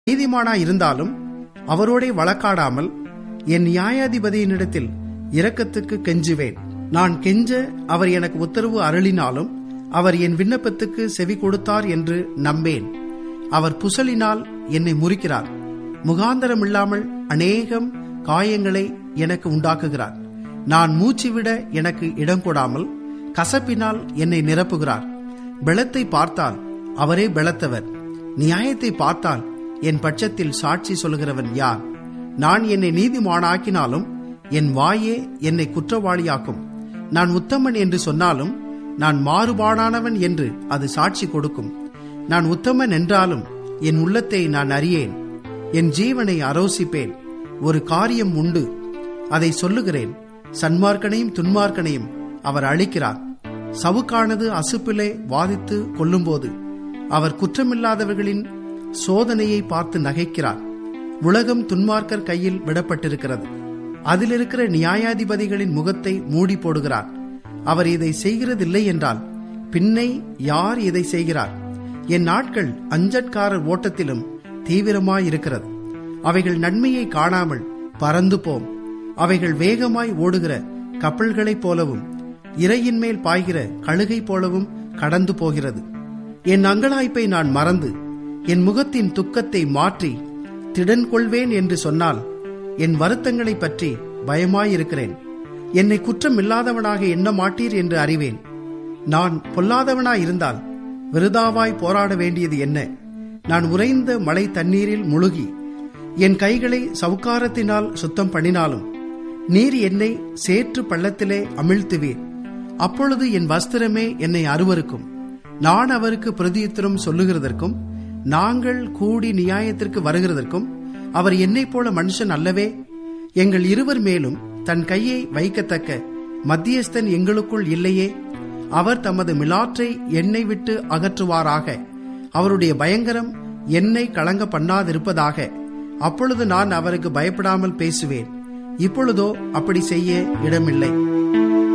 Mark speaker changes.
Speaker 1: நீதிமானா இருந்தாலும் அவரோடே வழக்காடாமல் என் நியாயாதிபதியினிடத்தில் இரக்கத்துக்கு கெஞ்சுவேன் நான் கெஞ்ச அவர் எனக்கு உத்தரவு அருளினாலும் அவர் என் விண்ணப்பத்துக்கு செவி கொடுத்தார் என்று நம்பேன் அவர் புசலினால் என்னை முறிக்கிறார் முகாந்தரம் இல்லாமல் அநேகம் காயங்களை எனக்கு உண்டாக்குகிறார் நான் மூச்சுவிட எனக்கு இடம் கொடாமல் கசப்பினால் என்னை நிரப்புகிறார் பெலத்தை பார்த்தால் அவரே பெலத்தவர் நியாயத்தை பார்த்தால் என் பட்சத்தில் சாட்சி சொல்கிறவன் யார் நான் என்னை நீதிமானாக்கினாலும் என் வாயே என்னை குற்றவாளியாக்கும் நான் உத்தமன் என்று சொன்னாலும் நான் மாறுபாடானவன் என்று அது சாட்சி கொடுக்கும் நான் உத்தமன் என்றாலும் என் உள்ளத்தை நான் அறியேன் என் ஜீவனை அரோசிப்பேன் ஒரு காரியம் உண்டு அதை சொல்லுகிறேன் சன்மார்க்கனையும் துன்மார்க்கனையும் அவர் அழிக்கிறார் சவுக்கானது அசுப்பிலே வாதித்து கொள்ளும்போது அவர் குற்றமில்லாதவர்களின் சோதனையை பார்த்து நகைக்கிறார் உலகம் துன்மார்க்கர் கையில் விடப்பட்டிருக்கிறது அதில் இருக்கிற நியாயாதிபதிகளின் முகத்தை மூடி போடுகிறார் அவர் இதை செய்கிறதில்லை என்றால் பின்னை யார் இதை செய்கிறார் என் நாட்கள் அஞ்சற்காரர் ஓட்டத்திலும் தீவிரமாயிருக்கிறது அவைகள் நன்மையை காணாமல் பறந்து போம் அவைகள் வேகமாய் ஓடுகிற கப்பல்களைப் போலவும் இறையின் மேல் பாய்கிற கழுகை போலவும் கடந்து போகிறது என் அங்கலாய்ப்பை நான் மறந்து என் முகத்தின் துக்கத்தை மாற்றி திடன் கொள்வேன் என்று சொன்னால் என் வருத்தங்களை பற்றி பயமாயிருக்கிறேன் என்னை குற்றம் இல்லாதவனாக எண்ண மாட்டீர் என்று அறிவேன் நான் பொல்லாதவனாயிருந்தால் விருதாவாய் போராட வேண்டியது என்ன நான் உறைந்த மழை தண்ணீரில் முழுகி என் கைகளை சவுக்காரத்தினால் சுத்தம் பண்ணினாலும் நீர் என்னை சேற்று பள்ளத்திலே அமிழ்த்துவீர் அப்பொழுது என் வஸ்திரமே என்னை அருவருக்கும் நான் அவருக்கு பிரதியுத்தரம் சொல்லுகிறதற்கும் நாங்கள் கூடி நியாயத்திற்கு வருகிறதற்கும் அவர் என்னைப் போல மனுஷன் அல்லவே எங்கள் இருவர் மேலும் தன் கையை வைக்கத்தக்க மத்தியஸ்தன் எங்களுக்குள் இல்லையே அவர் தமது மிலாற்றை என்னை விட்டு அகற்றுவாராக அவருடைய பயங்கரம் என்னை கலங்க பண்ணாதிருப்பதாக அப்பொழுது நான் அவருக்கு பயப்படாமல் பேசுவேன் இப்பொழுதோ அப்படி செய்ய இடமில்லை